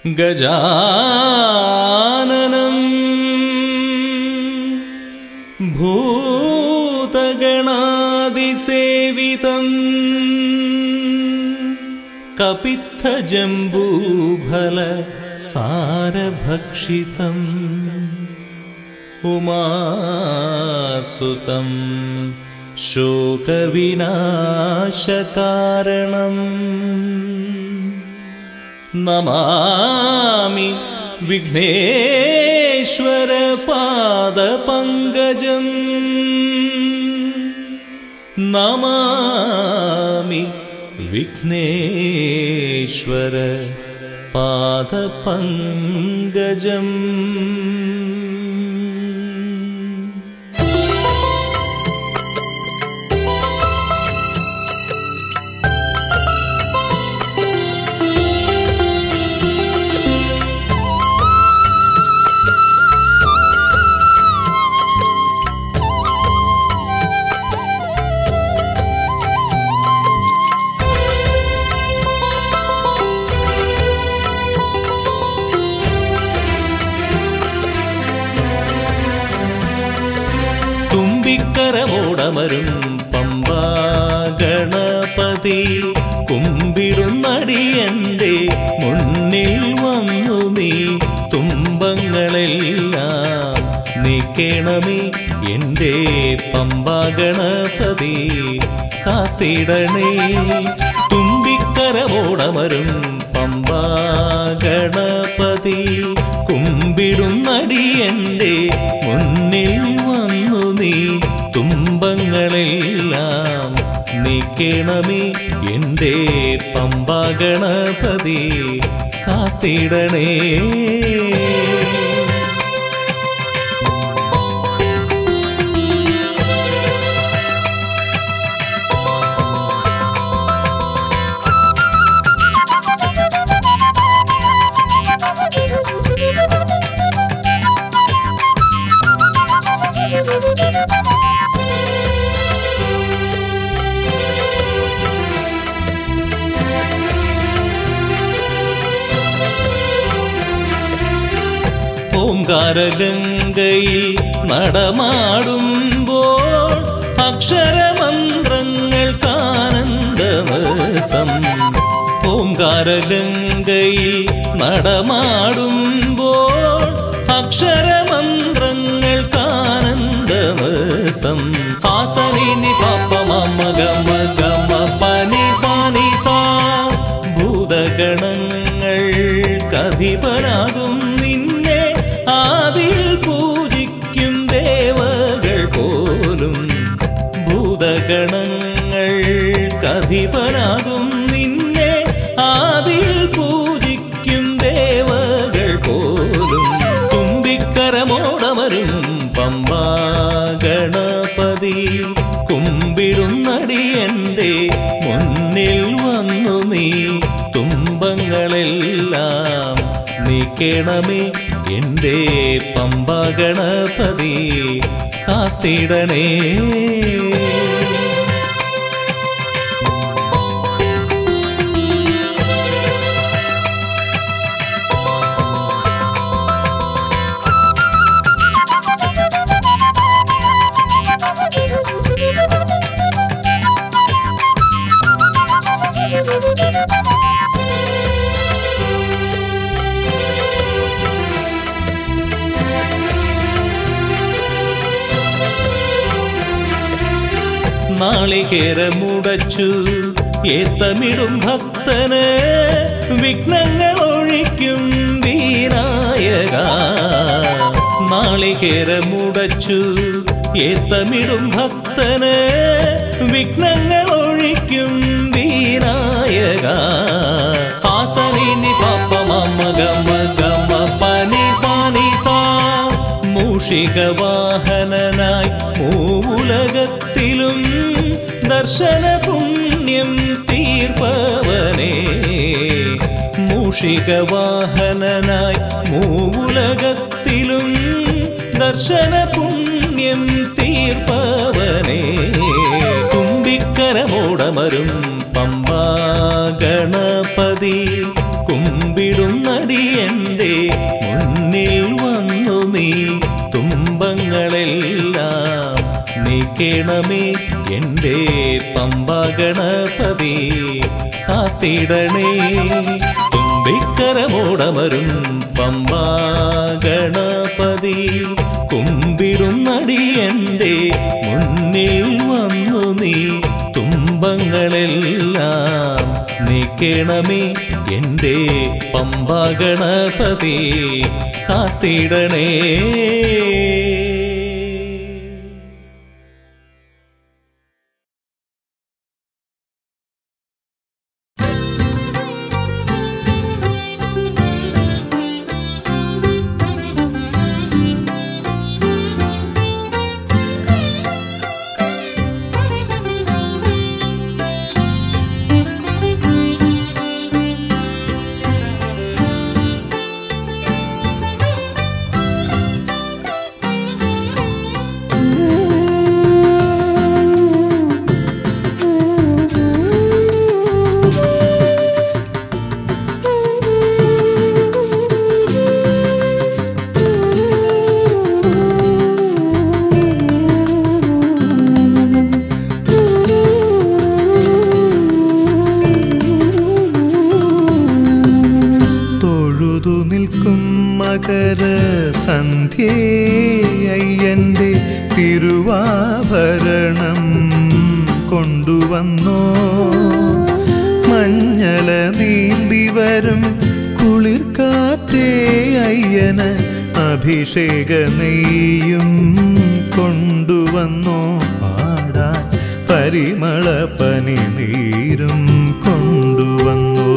ഗജാനനം ഭൂതഗണാതിസേവിതം കപിത്തജംബൂഫല സാരഭക്ഷിതം ഉമാസുതം ശോകവിനാശകാരണം നമാമി വിഘ്നേശ്വരപാദപങ്കജം നമാമി വിഘ്നേശ്വര പാദപങ്കജം തുമ്പിക്കരമോടമരും പമ്പാ ഗണപതി കുമ്പിടുന്നടിയന്റെ മുന്നിൽ വന്നു നീ തുമ്പങ്ങളെല്ലാം നീക്കേണമേ എൻ്റെ പമ്പാ ഗണപതി കാത്തിടണേ തുമ്പിക്കരമോടമരും പമ്പാ ഗണപതി കുമ്പിടുന്നടിയന്റെ മുന്നിൽ വന്നു നീ തുമ്പങ്ങളെല്ലാം നീക്കേണമേ എൻ്റെ പമ്പാ ഗണപതി കാത്തിടണേ ഓംകാരഗംഗയിൽ നടമാടുമ്പോൾ അക്ഷരമന്ത്രങ്ങൾക്കാനന്ദനൃത്തം ഓംകാരഗംഗയിൽ നടമാടുമ്പോൾ അക്ഷരമന്ത്രങ്ങൾക്കാനന്ദനൃത്തം സാസനിനി പാപ്പ മമ ഗമ ഗമ പനി സാനി സാ ഭൂതഗണങ്ങൾക്കധിപനാകും നിന്നെ ആദിയിൽ പൂജിക്കും ദേവകൾ പോലും ഭൂതഗണങ്ങൾക്കധിപനാകും നിന്നെ ആദിയിൽ പൂജിക്കും ദേവകൾ പോലും തുമ്പിക്കരമോടമരും പമ്പാ ഗണപതി കുമ്പിടുന്നടിയന്റെ മുന്നിൽ വന്നു നീ തുമ്പങ്ങളെല്ലാം നീക്കേണമേ എൻ്റെ പമ്പ ഗണപതി കാത്തിടണേ നാളികേരമുടച്ചു ഏത്തമിടും ഭക്തന് വിഘ്നങ്ങൾ ഒഴിക്കും വീനായക നാളികേരമുടച്ചു ഏത്തമിടും ഭക്തന് വിഘ്നങ്ങൾ ഒഴിക്കും വീനായക സാസനിനി പാപ്പ മമ ഗമ ഗമ പനി സാനി സാ മൂഷിക വാഹനനായി മൂവുലകത്തിലും ദർശന പുണ്യം തീർപ്പവനേ മൂഷിക വാഹനനായി മൂവുലകത്തിലും ദർശന പുണ്യം തീർപ്പവനേ തുമ്പിക്കരമോടമരും പമ്പാ ഗണപതി കുമ്പിടുന്ന കുമ്പിടുന്നടിയന്റെ മുന്നിൽ വന്നു നീ തുമ്പങ്ങളെല്ലാം നീക്കേണമേ എന്റെ പമ്പഗണപതി കാത്തിടണേ തുമ്പിക്കരമോടമരും പമ്പാഗണപതി കുമ്പിടുന്നടിയന്റെ മുന്നിൽ വന്നു നീ തുമ്പങ്ങളെല്ലാം നീക്കേണമേ എന്റെ പമ്പാഗണപതി കാത്തിടണേ തൊഴുതു നിൽക്കും മകര സന്ധ്യേ അയ്യന്റെ തിരുവാഭരണം കൊണ്ടുവന്നോ മഞ്ഞള നീന്തി വരും കുളിർക്കാറ്റേ അയ്യന് അഭിഷേക നെയ്യും കൊണ്ടുവന്നോ പാടാൻ പരിമള പനി നീരും കൊണ്ടുവന്നോ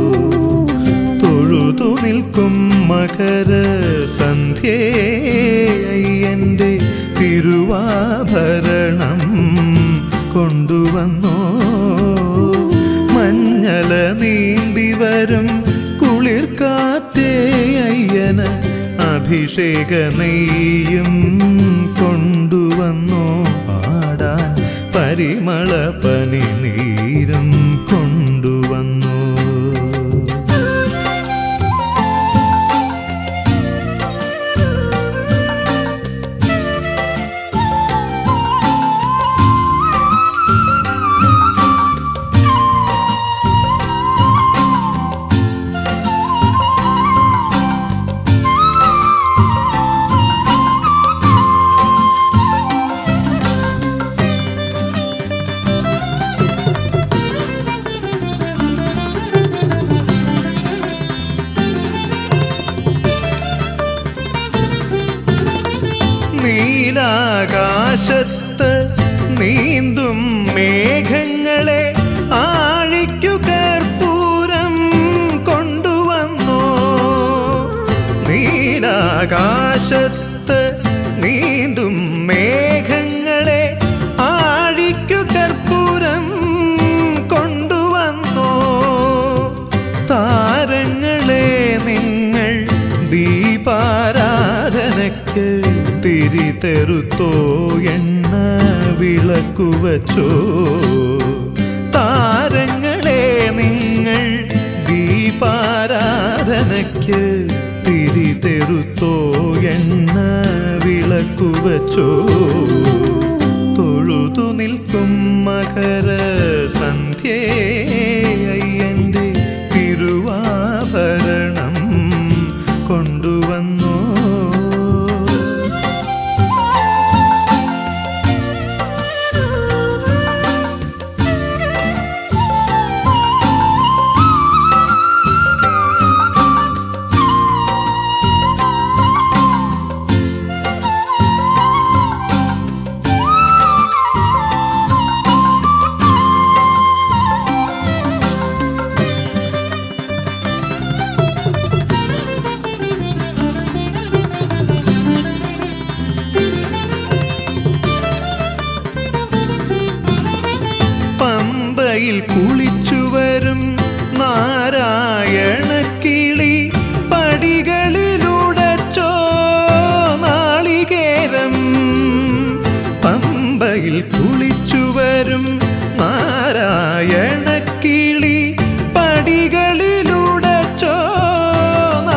തൊഴുതു നിൽക്കും മകര സന്ധ്യേ അയ്യന്റെ തിരുവാഭരണം കൊണ്ടുവന്നോ മഞ്ഞള നീന്തി വരും കുളിർക്കാറ്റേ അയ്യന് അഭിഷേക നെയ്യും കൊണ്ടുവന്നോ പാടാൻ പരിമള പനി നീരും കൊണ്ടുവന്നു നീലാകാശത്ത് നീന്തും മേഘങ്ങളെ ആഴിക്കു കർപ്പൂരം കൊണ്ടുവന്നോ നീലാകാശത്ത് നീന്തും മേഘങ്ങളെ ആഴിക്കു കർപ്പൂരം കൊണ്ടുവന്നോ താരങ്ങളെ നിങ്ങൾ ദീപാരാധനയ്ക്ക് തിരിതെറുത്തോ എണ്ണ വിളക്കു വച്ചോ താരങ്ങളെ നിങ്ങൾ ദീപാരാധനയ്ക്ക് തിരിതെറുത്തോ എണ്ണ വിളക്കു വച്ചോ തൊഴുതു നിൽക്കും മകര സന്ധ്യേ അയ്യന്റെ തിരുവാഭരണം കൊണ്ടുവന്നോ പമ്പയിൽ കുളിച്ചു വരും നാരായണ കിളി പടികളിലുടച്ചോ നാളികേരം പമ്പയിൽ കുളിച്ചു വരും നാരായണ കിളി പടികളിലുടച്ചോ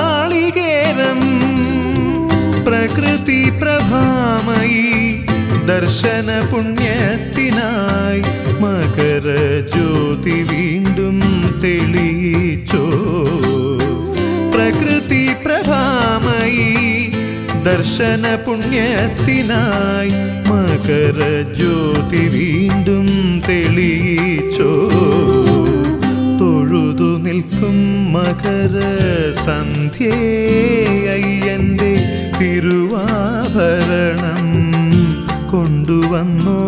പ്രഭാമയി ദർശന പുണ്യത്തിനായി മകര ജ്യോതി വീണ്ടും തെളിയിച്ചോ പ്രകൃതി പ്രഭാമയി ദർശന പുണ്യത്തിനായി മകര ജ്യോതി വീണ്ടും തെളിയിച്ചോ തൊഴുതു നിൽക്കും മകര സന്ധ്യേ അയ്യന്റെ തിരുവാഭരണം കൊണ്ടുവന്നോ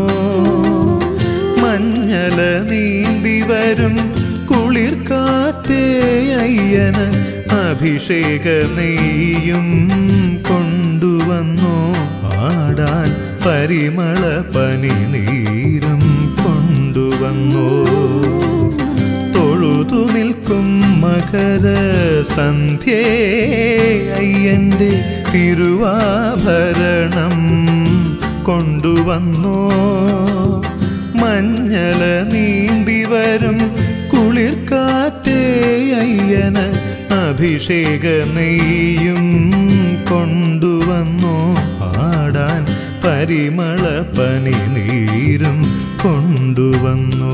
മഞ്ഞല നീന്തി വരും കുളിർക്കാറ്റേ അയ്യന് അഭിഷേക നെയ്യും കൊണ്ടുവന്നോ ആടാൻ പരിമള പനി നീരും കൊണ്ടുവന്നോ തൊഴുതു നിൽക്കും മകര സന്ധ്യേ അയ്യന്റെ തിരുവാഭരണം കൊണ്ടുവന്നോ മഞ്ഞള നീന്തി വരും കുളിർക്കാറ്റേ അയ്യന് അഭിഷേക നെയ്യും കൊണ്ടുവന്നോ ആടാൻ പരിമള പനി നീരും കൊണ്ടുവന്നോ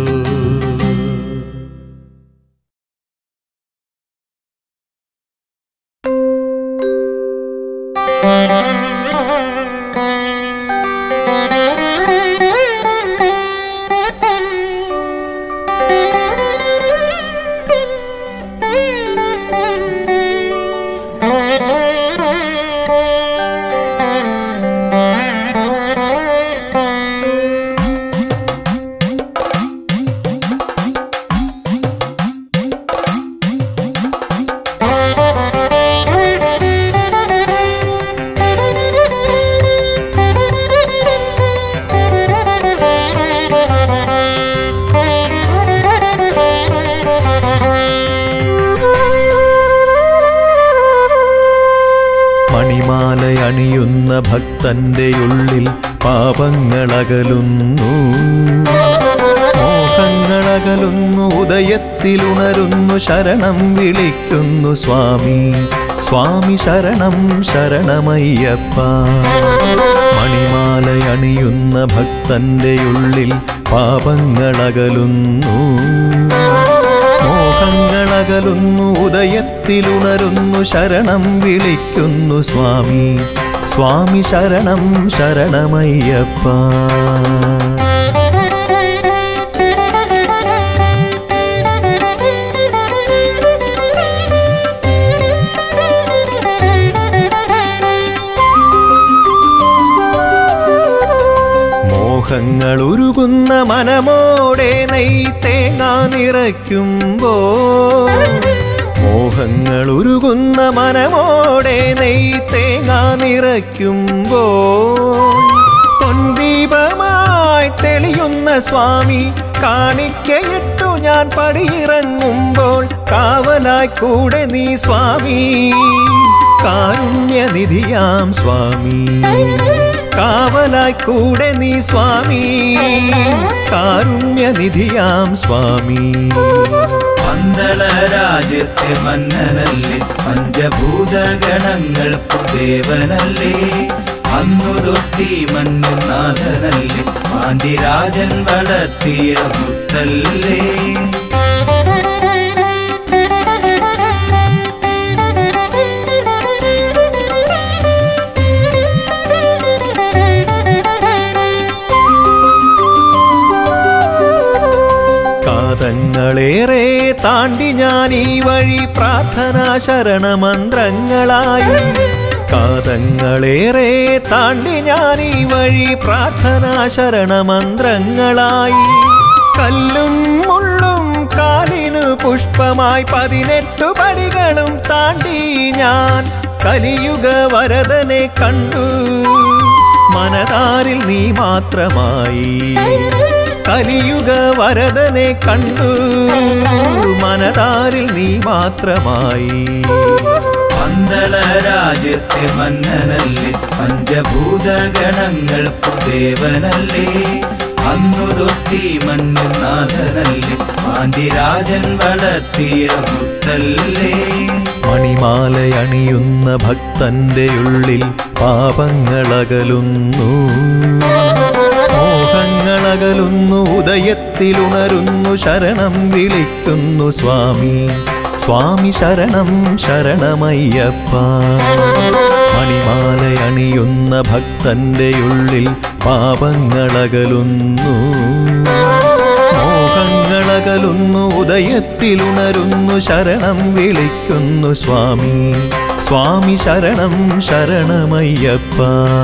മണിമാലയണിയുന്ന ഭക്തന്റെ ഉള്ളിൽ പാപങ്ങളകലുന്നു മോഹങ്ങളകലുന്നു ഉദയത്തിലുണരുന്നു ശരണം വിളിക്കുന്നു സ്വാമി സ്വാമി ശരണം ശരണമയ്യപ്പ മണിമാലയണിയുന്ന ഭക്തന്റെ ഉള്ളിൽ പാപങ്ങളകലുന്നു മോഹങ്ങളകലുന്നു ഉദയത്തിലുണരുന്നു ശരണം വിളിക്കുന്നു സ്വാമി സ്വാമി ശരണം ശരണമയ്യപ്പ മോഹങ്ങൾ ഉരുകുന്ന മനമോടെ നെയ് തേങ്ങാ നിറയ്ക്കുമ്പോ മോഹങ്ങൾ ഉരുകുന്ന മനമോടെ നെയ് തേങ്ങാ നിറയ്ക്കുമ്പോ പൊൻദീപമായി തെളിയുന്ന സ്വാമി കാണിക്കയിട്ടു ഞാൻ പടിയിറങ്ങുമ്പോൾ കാവലായി കൂടെ നീ സ്വാമി കാരുണ്യനിധിയാം സ്വാമി കാവലായി കൂടെ നീ സ്വാമി കാരുണ്യനിധിയാം സ്വാമി പന്തള രാജ്യത്തെ മന്നനല്ലേ പഞ്ചഭൂതഗണങ്ങൾക്കു ദേവനല്ലേ അന്നു തൊട്ടി മണ്ണിൽ നാഥനല്ലേ പാണ്ഡ്യരാജൻ വളർത്തിയ മുത്തല്ലേ കാതങ്ങളേറെ താണ്ടി ഞാൻ ഈ വഴി പ്രാർത്ഥനാ ശരണമന്ത്രങ്ങളായി കാതങ്ങളേറെ താണ്ടി ഞാൻ ഈ വഴി പ്രാർത്ഥനാ ശരണമന്ത്രങ്ങളായി കല്ലും മുള്ളും കാലിനു പുഷ്പമായി പതിനെട്ടു പടികളും താണ്ടി ഞാൻ കലിയുഗ വരദനെ കണ്ടു മനതാരിൽ നീ മാത്രമായി കലിയുഗ വരദനെ കണ്ടു മനതാരിൽ നീ മാത്രമായി പന്തള രാജ്യത്തെ മന്നനല്ലേ പഞ്ചഭൂതഗണങ്ങൾക്കു ദേവനല്ലേ അന്നു തൊട്ടി മണ്ണിൽ നാഥനല്ലേ പാണ്ഡ്യരാജൻ വളർത്തിയ മുത്തല്ലേ മണിമാലയണിയുന്ന ഭക്തന്റെ ഉള്ളിൽ പാപങ്ങളകലുന്നു മോഹങ്ങളകലുന്നു ഉദയത്തിലുണരുന്നു ശരണം വിളിക്കുന്നു സ്വാമി സ്വാമി ശരണം ശരണമയ്യപ്പ മണിമാലയണിയുന്ന ഭക്തന്റെ ഉള്ളിൽ പാപങ്ങളകലുന്നു മോഹങ്ങളകലുന്നു ഉദയത്തിലുണരുന്നു ശരണം വിളിക്കുന്നു സ്വാമി സ്വാമി ശരണം ശരണമയ്യപ്പ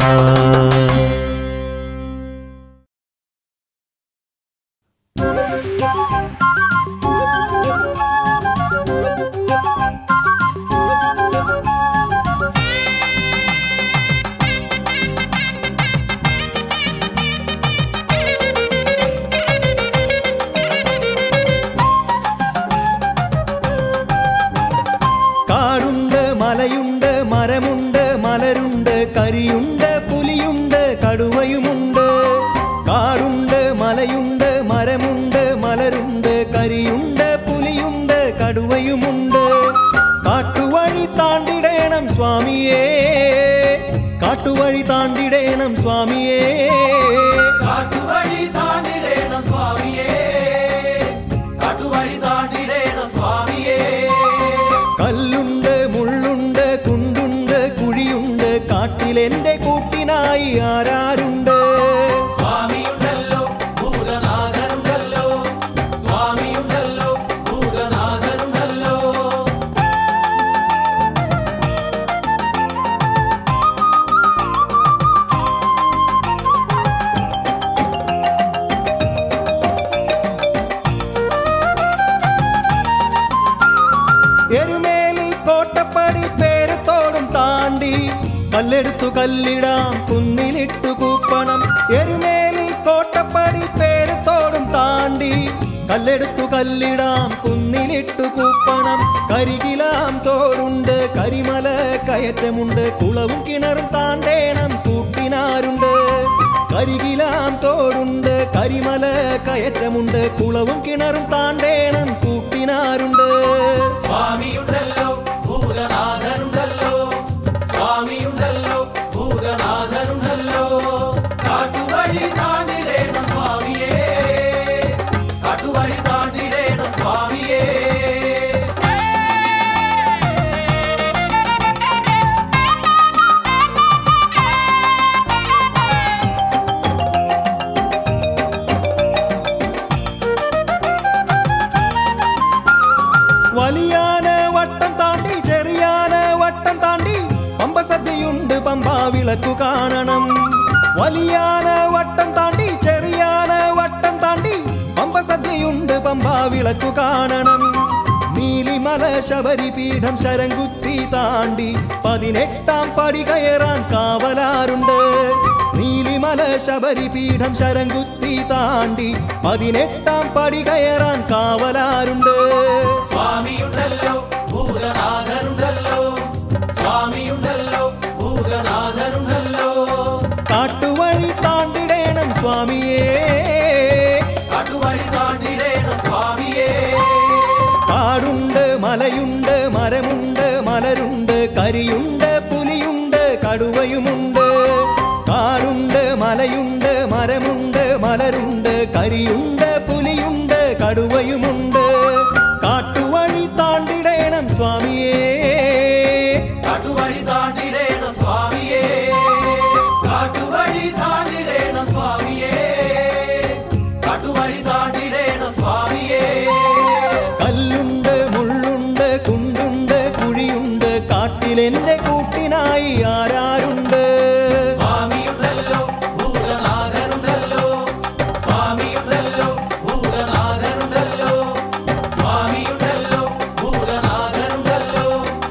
കാടുണ്ട് മലയുണ്ട് മരമുണ്ട് മലരുണ്ട് കരിയുണ്ട് പുലിയുണ്ട് കടുവയുമുണ്ട് കാടുണ്ട് മലയുണ്ട് മരമുണ്ട് മലരുണ്ട് കരിയുണ്ട് പുലിയുണ്ട് കടുവയുമുണ്ട് കാട്ടുവഴി താണ്ടിടേണം സ്വാമിയേ കാട്ടുവഴി താണ്ടിടേണം സ്വാമിയേ കാട്ടുവഴി താണ്ടിടേണം സ്വാമിയേ കാട്ടുവഴി താണ്ടിടേണം സ്വാമിയേ കല്ലുണ്ട് മുള്ളുണ്ട് കുണ്ടുണ്ട് കുഴിയുണ്ട് കാട്ടിലെന്റെ കൂട്ടിനായി ആരാരുണ്ട് സ്വാമിയുണ്ടല്ലോ ഭൂതനാഥനുണ്ടല്ലോ സ്വാമിയുണ്ടല്ലോ ഭൂതനാഥനുണ്ടല്ലോ എരുമേലി കോട്ടപ്പടി പേരത്തോടും താണ്ടി കല്ലെടുത്തു കല്ലിടാം കുന്നിലിട്ടു കൂപ്പണം എരുമേലി കോട്ടപ്പടി പേരത്തോടും താണ്ടി കല്ലെടുത്തു കല്ലിടാം കുന്നിലിട്ടു കൂപ്പണം കരികിലാം തോടുണ്ട് കരിമല കയറ്റമുണ്ട് കുളവും കിണറും താണ്ടേണം കൂട്ടിനാരുണ്ട് കരികിലാം തോടുണ്ട് കരിമല കയറ്റമുണ്ട് കുളവും കിണറും താണ്ടേണം കൂട്ടിനാരുണ്ട് സ്വാമിയുണ്ടല്ലോ ഭൂതനാഥനുണ്ടല്ലോ സ്വാമിയുണ്ടല്ലോ ഭൂതനാഥനുണ്ടല്ലോ കാട്ടുവഴി താണ്ടിടേണം സ്വാമിയേ കാട്ടുവഴി താണ്ടിടേണം സ്വാമിയേ വലിയാന വട്ടം താണ്ടി ചെറിയാന വട്ടം താണ്ടി പമ്പ സദ്യയുണ്ട് പമ്പ വിളക്കു കാണണം വലിയാന വട്ടം താണ്ടി ചെറിയാന വട്ടം താണ്ടി പമ്പ സദ്യയുണ്ട് പമ്പ വിളക്കു കാണണം നീലിമല ശബരി പീഠം ശരംകുത്തി താണ്ടി പതിനെട്ടാം പടി കയറാൻ കാവലാറുണ്ട് നീലിമല ശബരി പീഠം ശരംകുത്തി താണ്ടി പതിനെട്ടാം പടി കയറാൻ കാവലാറുണ്ട് സ്വാമിയുണ്ടല്ലോ ഭൂതനാഥനുണ്ടല്ലോ സ്വാമിയുണ്ടല്ലോ ഭൂതനാഥനുണ്ടല്ലോ കാട്ടുവഴി താണ്ടിടേണം സ്വാമിയേ കാട്ടുവഴി താണ്ടിടേണം സ്വാമിയേ കാടുണ്ട് മലയുണ്ട് മരമുണ്ട് മലരുണ്ട് കരിയുണ്ട് പുലിയുണ്ട് കടുവയുമുണ്ട് കാടുണ്ട് മലയുണ്ട് മരമുണ്ട് മലരുണ്ട് കരിയുണ്ട് പുലിയുണ്ട് കടുവയുമുണ്ട് കാട്ടുവഴി താണ്ടിടേണം സ്വാമിയേ കാട്ടുവഴി താണ്ടിടേണം സ്വാമിയേ കാട്ടുവഴി താണ്ടിടേണം സ്വാമിയേ കാട്ടുവഴി താണ്ടിടേണം സ്വാമിയേ കല്ലുണ്ട് മുള്ളുണ്ട് കുണ്ടുണ്ട് കുഴിയുണ്ട് കാട്ടിലെന്റെ കൂട്ടിനായി ആരാരുണ്ട് സ്വാമിയുണ്ടല്ലോ ഭൂതനാഥനുണ്ടല്ലോ സ്വാമിയുണ്ടല്ലോ ഭൂതനാഥനുണ്ടല്ലോ സ്വാമിയുണ്ടല്ലോ ഭൂതനാഥനുണ്ടല്ലോ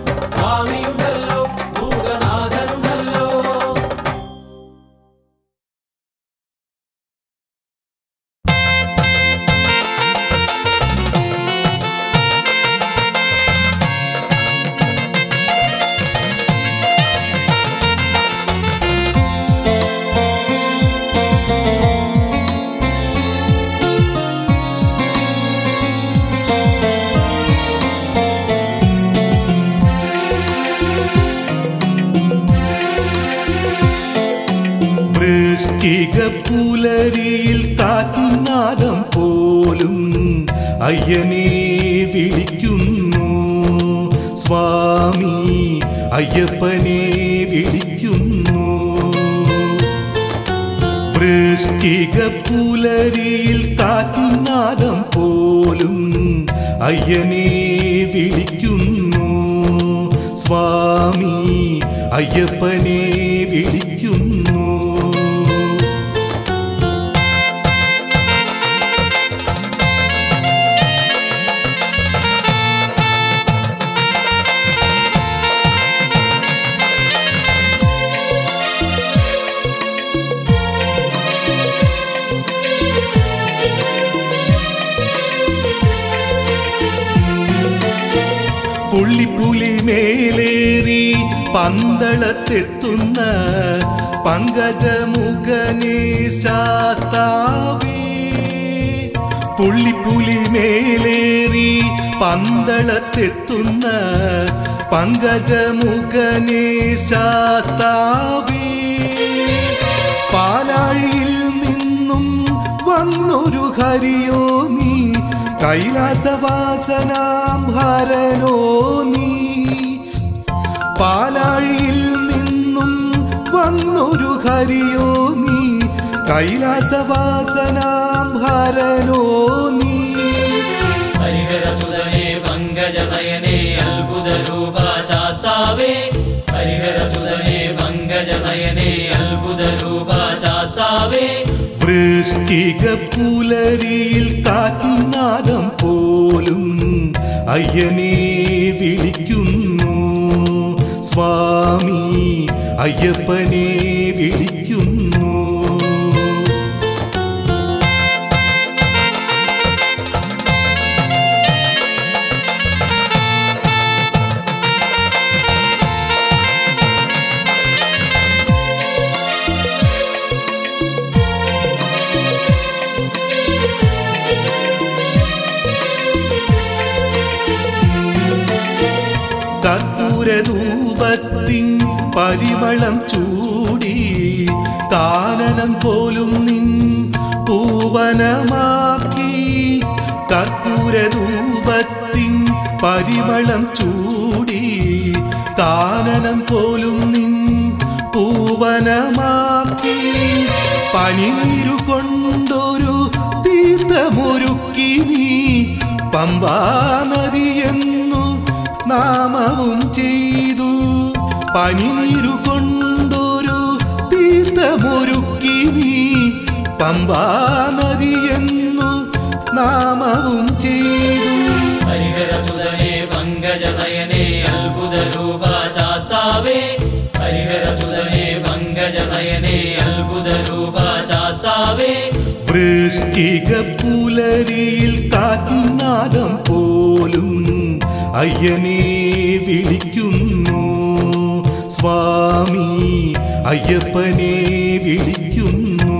വൃശ്ചിക പുലരിയിൽ കാറ്റുനാദം പോലും അയ്യനെ വിളിക്കുന്നു സ്വാമി അയ്യപ്പനെ വിളിക്കുന്നു വൃശ്ചിക പുലരിയിൽ കാറ്റുനാദം പോലും അയ്യനെ വിളിക്കുന്നു സ്വാമി അയ്യപ്പനെ വിളിക്കുന്നു പുള്ളിപ്പുലി മേലേറി പന്തളത്തെത്തുന്ന പങ്കജമുഖനേ ശാസ്താവേ പുള്ളിപ്പുലി മേലേറി പന്തളത്തെത്തുന്ന പങ്കജമുഖനേ ശാസ്താവേ പാലാഴിയിൽ നിന്നും വന്നൊരു ഹരിയോ നീ കൈലാസവാസനാം ഹരനോ നീ പാലാഴിയിൽ നിന്നും വന്നൊരു ഹരിയോ നീ കൈലാസവാസനാം ഹരനോ നീ ഹരിഹരസുതനേ പങ്കജനയനേ അത്ഭുത രൂപ ശാസ്താവേ ഹരിഹരസുതനേ പങ്കജനയനേ അത്ഭുത രൂപ ശാസ്താവേ വൃശ്ചിക പുലരിയിൽ കാറ്റുനാദം പോലും അയ്യനെ വിളിക്കുന്നു സ്വാമി അയ്യപ്പനെ വിളിക്കുന്നു കർപ്പൂരധൂപത്തിൻ പരിമളം ചൂടി കാനനം പോലും നിൻ പൂവനമാക്കി കർപ്പൂരധൂപത്തിൻ പരിമളം ചൂടി കാനനം പോലും നിൻ പൂവനമാക്കി പനിനീരു കൊണ്ടൊരു തീർത്ഥമൊരുക്കി നീ പമ്പാ നദിയെന്നു നാമവും ചെയ്തു പനിനീരു കൊണ്ടൊരു തീർത്ഥമൊരുക്കി നീ പമ്പാ നദിയെന്നു നാമവും ചെയ്തു ഹരിഹരസുതനേ പങ്കജനയനേ അത്ഭുത രൂപ ശാസ്താവേ ഹരിഹരസുതനേ പങ്കജനയനേ അത്ഭുത രൂപ ശാസ്താവേ വൃശ്ചിക പുലരിയിൽ കാറ്റുനാദം പോലും അയ്യനെ വിളിക്കുന്നു സ്വാമി അയ്യപ്പനെ വിളിക്കുന്നു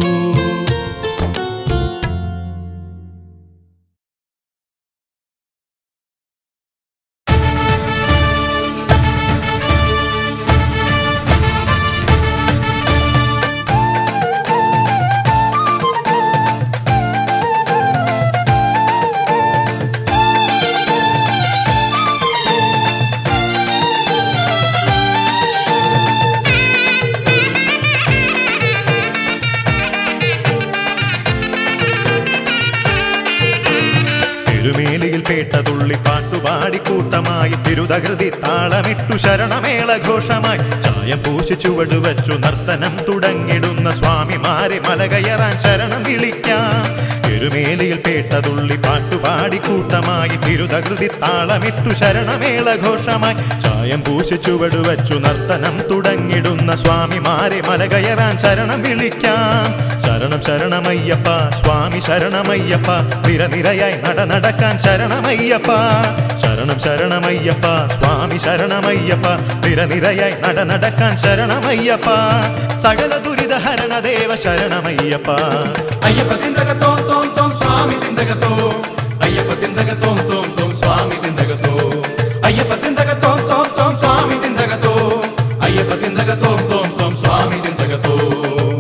തിരുമേലിയിൽ പേട്ടതുള്ളി പാട്ടുപാടി കൂട്ടമായി തിരുതകൃതി താളമിട്ടു ശരണമേള ഘോഷമായി ചായം പൂശി ചുവടുവച്ചു നർത്തനം തുടങ്ങിടുന്ന സ്വാമിമാരെ മലകയറാൻ ശരണം വിളിക്കാം തിരുമേലിയിൽ പേട്ടതുള്ളി പാട്ടുപാടി കൂട്ടമായി തിരുതകൃതി താളമിട്ടു ശരണമേള ഘോഷമായി ചായം പൂശി ചുവടുവച്ചു നർത്തനം തുടങ്ങിടുന്ന സ്വാമിമാരെ മലകയറാൻ ശരണം വിളിക്കാം ശരണം ശരണമയ്യപ്പ സ്വാമി ശരണമയ്യപ്പ നിരനിരയായി നട നടക്കാൻ ശരണമയ്യപ്പ ശരണം ശരണമയ്യപ്പ സ്വാമി ശരണമയ്യപ്പ നിരനിരയായി നട നടക്കാൻ ശരണമയ്യപ്പ സകല ദുരിത ഹരണദേവ ശരണമയ്യപ്പ അയ്യപ്പ തിന്തക തോം തോം തോം സ്വാമി തിന്തക തോം അയ്യപ്പ തിന്തക തോം തോം തോം സ്വാമി തിന്തക തോം അയ്യപ്പ തിന്തക തോം തോം തോം സ്വാമി തിന്തക തോം അയ്യപ്പ തിന്തക തോം തോം തോം സ്വാമി തിന്തക തോം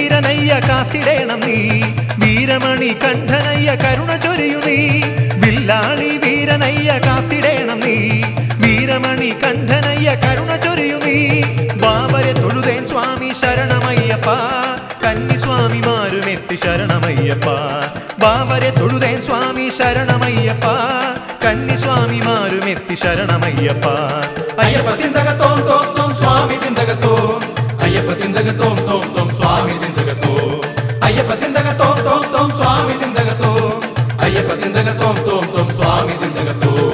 വീരനയ്യ കാത്തിടേണം നീ വീരമണി കണ്ഠനയ്യ കരുണ ചൊരിയു നീ വില്ലാളി വീരനയ്യ കാത്തിടേണം നീ വീരമണി കണ്ഠനയ്യ കരുണ ചൊരിയു നീ ബാബരെ തൊഴുതേൻ സ്വാമി ശരണമയ്യപ്പ കന്നി സ്വാമിമാരും എത്തി ശരണമയ്യപ്പ ബാബരെ തൊഴുതേൻ സ്വാമി ശരണമയ്യപ്പ കന്നി സ്വാമിമാരും എത്തി ശരണമയ്യപ്പ അയ്യപ്പ തിന്തകത്തോം തോം തോം സ്വാമി തിന്തകത്തോം അയ്യപ്പ തിന്തകത്തോം തോം തോം സ്വാമി തിന്തകത്തോം അയ്യപ്പ തിന്തകത്തോം തോം തോം സ്വാമി തിന്തകത്തോം അയ്യപ്പ തിന്തകത്തോം തോം തോം സ്വാമി തിന്തകത്തോം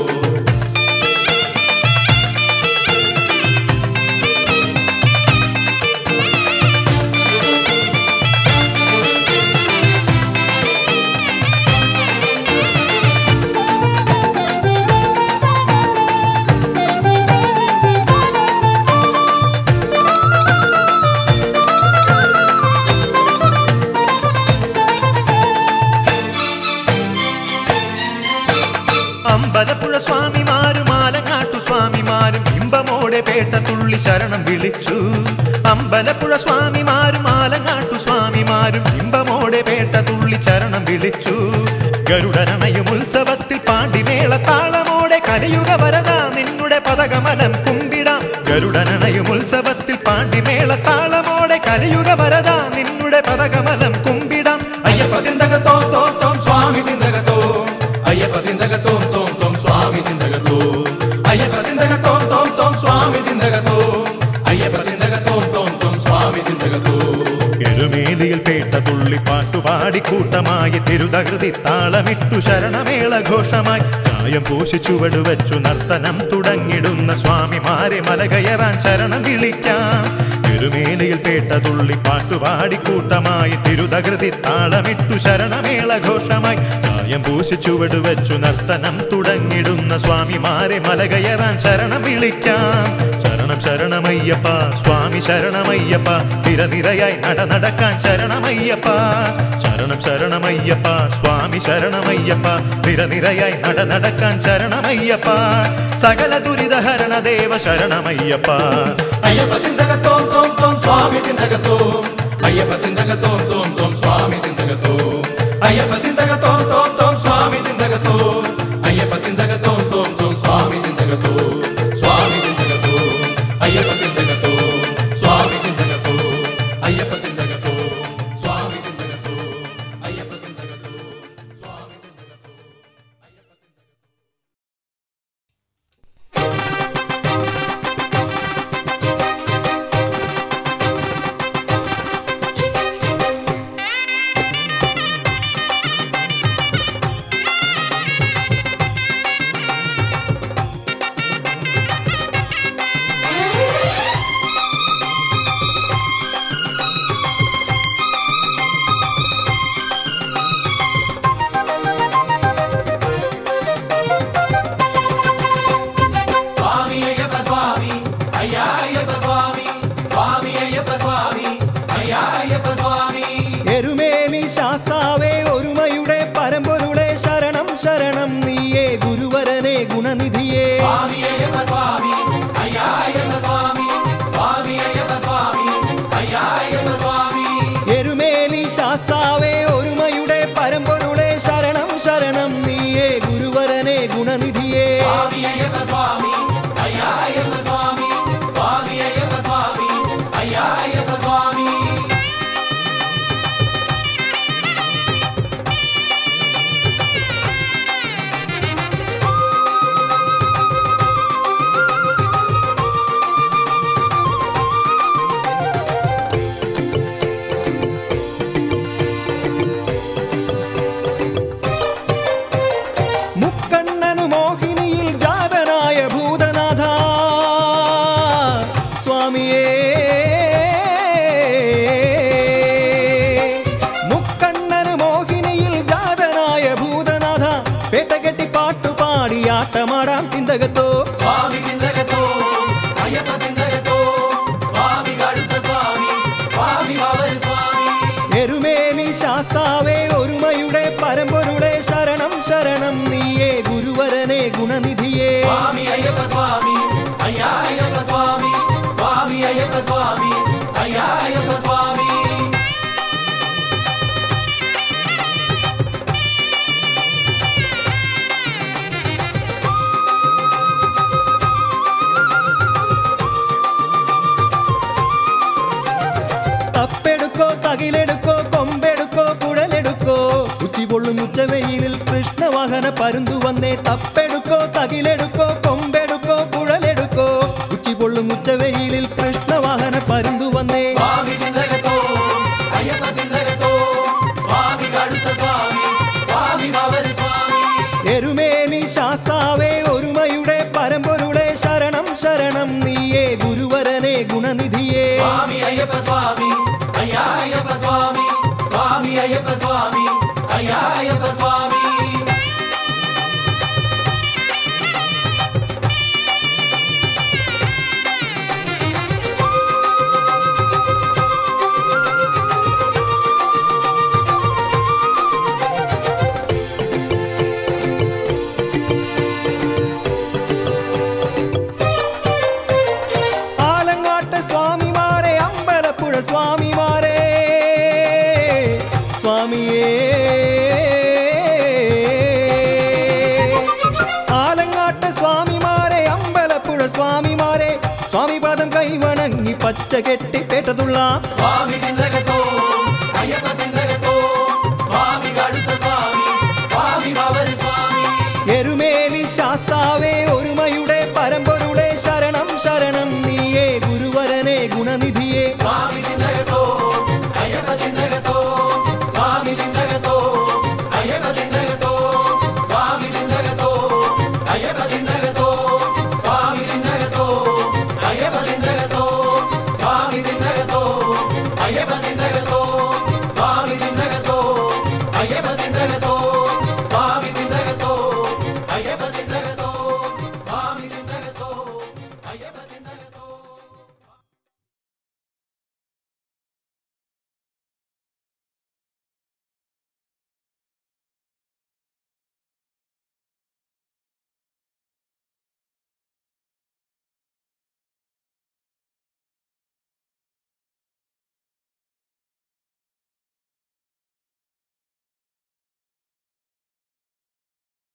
അമ്പലപ്പുഴ സ്വാമിമാരും ആലങ്ങാട്ടു സ്വാമിമാരും ഇമ്പമോടെ പേട്ട തുള്ളി ശരണം വിളിച്ചു അമ്പലപ്പുഴ സ്വാമിമാരും ആലങ്ങാട്ടു സ്വാമിമാരും ഇമ്പമോടെ പേട്ട തുള്ളി ശരണം വിളിച്ചു ഗരുഡനണയും ഉത്സവത്തിൽ പാണ്ടിമേള താളമോടെ കലിയുഗ വരദ നിന്നുടെ പതകമലം കുമ്പിടാം ഗരുഡനണയും ഉത്സവത്തിൽ പാണ്ടിമേള താളമോടെ കലിയുഗ വരദ നിന്നുടെ പതകമലം കുമ്പിടാം അയ്യപ്പ തിന്തകത്തോം തോം തോം സ്വാമി തിന്തകത്തോം അയ്യപ്പ തിന്തകത്തോം തോം തോം സ്വാമി തിന്തകത്തോം അയ്യപ്പ തിന്തകത്തോം തോം തോം സ്വാമി തിന്തകത്തോം അയ്യപ്പ തിന്തകത്തോം തോം തോം സ്വാമി തിന്തകത്തോം എരുമേലിയിൽ പേട്ട തുള്ളി പാട്ടുപാടി കൂട്ടമായി തിരുതകൃതി താളമിട്ടു ശരണമേള ഘോഷമായി ചായം പൂശി ചുവട് വെച്ചു നർത്തനം തുടങ്ങിടുന്ന സ്വാമിമാരെ മലകയറാൻ ശരണം വിളിക്കാം എരുമേലിയിൽ പേട്ട തുള്ളി പാട്ടുപാടി കൂട്ടമായി തിരുതകൃതി താളമിട്ടു ശരണമേള ഘോഷമായി ചായം പൂശി ചുവട് വെച്ചു നർത്തനം തുടങ്ങിടുന്ന സ്വാമിമാരെ മലകയറാൻ ശരണം വിളിക്കാം ശരണം ശരണമയ്യപ്പ സ്വാമി ശരണമയ്യപ്പ നിരനിരയായി നട നടക്കാൻ ശരണമയ്യപ്പ ശരണം ശരണമയ്യപ്പ സ്വാമി ശരണമയ്യപ്പ നിരനിരയായി നട നടക്കാൻ ശരണമയ്യപ്പ സകല ദുരിതഹരണ ദേവ ശരണമയ്യപ്പ അയ്യപ്പ തിന്തകത്തോം തോം തോം സ്വാമി തിന്തകത്തോം അയ്യപ്പ തിന്തകത്തോം തോം തോം സ്വാമി തിന്തകത്തോം അയ്യപ്പ തിന്തകത്തോം തോം തോം സ്വാമി തിന്തകത്തോം അയ്യപ്പ തിന്തകത്തോം തോം തോം സ്വാമി തിന്തകത്തോം സ്വാമി തിന്തകത്തോം അയ്യപ്പ തിന്തകത്തോം സ്വാമി തിന്തകത്തോം അയ്യപ്പ തിന്തകത്തോം സ്വാമി തിന്തകത്തോം അയ്യപ്പ തിന്തകത്തോം സ്വാമി തിന്തകത്തോം സ്വാമി അയ്യപ്പ സ്വാമി അയ്യാ അയ്യപ്പ സ്വാമി സ്വാമി അയ്യപ്പ സ്വാമി അയ്യാ അയ്യപ്പ സ്വാമി എരുമേലി ശാസ്താവേ ഒരുമയുടെ പരമ്പൊരുളെ ശരണം ശരണം നീയേ ഗുരുവരനെ ഗുണനിധിയേ സ്വാമി അയ്യപ്പ സ്വാമി അയ്യാ അയ്യപ്പ സ്വാമി സ്വാമി അയ്യപ്പ സ്വാമി അയ്യാ അയ്യപ്പ സ്വാമി എരുമേലി ശാസ്താവേ ഒരുമയുടെ പരമ്പൊരുളെ ശരണം ശരണം നീയേ ഗുരുവരനെ ഗുണനിധിയേ സ്വാമി അയ്യപ്പ സ്വാമി അയ്യാ അയ്യപ്പ സ്വാമി സ്വാമി അയ്യപ്പ സ്വാമി അയ്യാ അയ്യപ്പ സ്വാമി മുക്കണ്ണനു മോഹിനിയിൽ ജാതനായ ഭൂതനാഥ സ്വാമിയേ മുക്കണ്ണനു മോഹിനിയിൽ ജാതനായ ഭൂതനാഥ പേട്ടകെട്ടി പാട്ടുപാടി ആട്ടമാടാം തിന്തകത്തോ സ്വാമി തിന്തകത്തോ അയ്യപ്പ തിന്തകത്തോ സ്വാമി കടുത്ത സ്വാമി സ്വാമി ബാബര സ്വാമി എരുമേലി ശാസ്താവേ ഒരുമയുടെ പരമ്പൊരുളെ ശരണം ശരണം നീയേ ഗുരുവരനെ ഗുണനിധിയേ സ്വാമി അയ്യപ്പ സ്വാമി അയ്യാ അയ്യപ്പ സ്വാമി സ്വാമി അയ്യപ്പ സ്വാമി അയ്യാ അയ്യപ്പ സ്വാമി ഉച്ചവെയിലിൽ കൃഷ്ണവാഹന പരുന്തു വന്നേ തപ്പെടുക്കോ തകിലെടുക്കോ കൊമ്പെടുക്കോ കുഴലെടുക്കോ ഉച്ചി പൊള്ളും ഉച്ചവെയിലിൽ കൃഷ്ണവാഹന പരുന്തു വന്നേ സ്വാമി തിന്തകത്തോ അയ്യപ്പ തിന്തകത്തോ സ്വാമി കടുത്ത സ്വാമി സ്വാമി ബാബരി സ്വാമി എരുമേലി ശാസ്താവേ ഒരുമയുടെ പരമ്പൊരുളെ ശരണം ശരണം നീയേ ഗുരുവരനെ ഗുണനിധിയേ സ്വാമി അയ്യപ്പ സ്വാമി അയ്യാ അയ്യപ്പ സ്വാമി സ്വാമി അയ്യപ്പ സ്വാമി അയ്യാ അയ്യപ്പ സ്വാമി ആലങ്ങാട്ട് സ്വാമിമാരെ അമ്പലപ്പുഴ സ്വാമിമാരെ സ്വാമിയേ ആലങ്ങാട്ട് സ്വാമിമാരെ അമ്പലപ്പുഴ സ്വാമിമാരെ സ്വാമി പാദം കൈവണങ്ങി പച്ച കെട്ടി പേട്ടതുള്ള സ്വാമി തിന്തകത്തോ